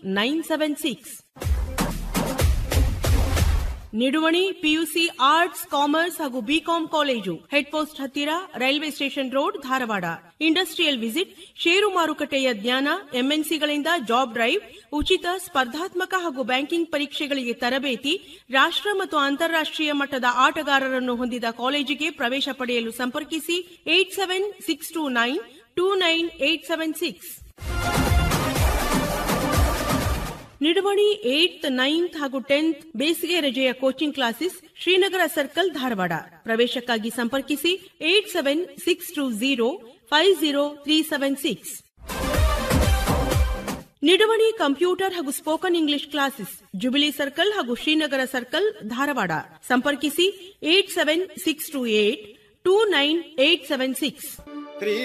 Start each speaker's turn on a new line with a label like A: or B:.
A: nine seven six Niduvani PUC arts commerce ಹಾಗೂ BCom college head post ಹತ್ತಿರ railway station road Dharwad industrial visit share ಮಾರುಕಟ್ಟೆಯ ಜ್ಞಾನ ಎಂಎನ್ಸಿಗಳಿಂದ job drive ಉಚಿತ ಸ್ಪರ್ಧಾತ್ಮಕ ಹಾಗೂ ಬ್ಯಾಂಕಿಂಗ್ ಪರೀಕ್ಷೆಗಳಿಗೆ ತರಬೇತಿ ರಾಷ್ಟ್ರ ಮತ್ತು ಅಂತಾರಾಷ್ಟ್ರೀಯ ಮಟ್ಟದ ಆಟಗಾರರನ್ನು ಹೊಂದಿದ ಕಾಲೇಜಿಗೆ ಪ್ರವೇಶ ಪಡೆಯಲು ಸಂಪರ್ಕಿಸಿ eight seven six two nine two nine eight seven six Niduvani eighth ninth ಹಾಗೂ ಟೆಂತ್ ಬೇಸಿಗೆ ರಜೆಯ coaching classes Srinagar circle Dharwad ಪ್ರವೇಶಕ್ಕಾಗಿ ಸಂಪರ್ಕಿಸಿ eight seven six two zero five zero three seven six Niduvani computer ಹಾಗೂ spoken English classes Jubilee circle ಹಾಗೂ Srinagar circle Dharwad ಸಂಪರ್ಕಿಸಿ eight seven six two eight two nine eight seven six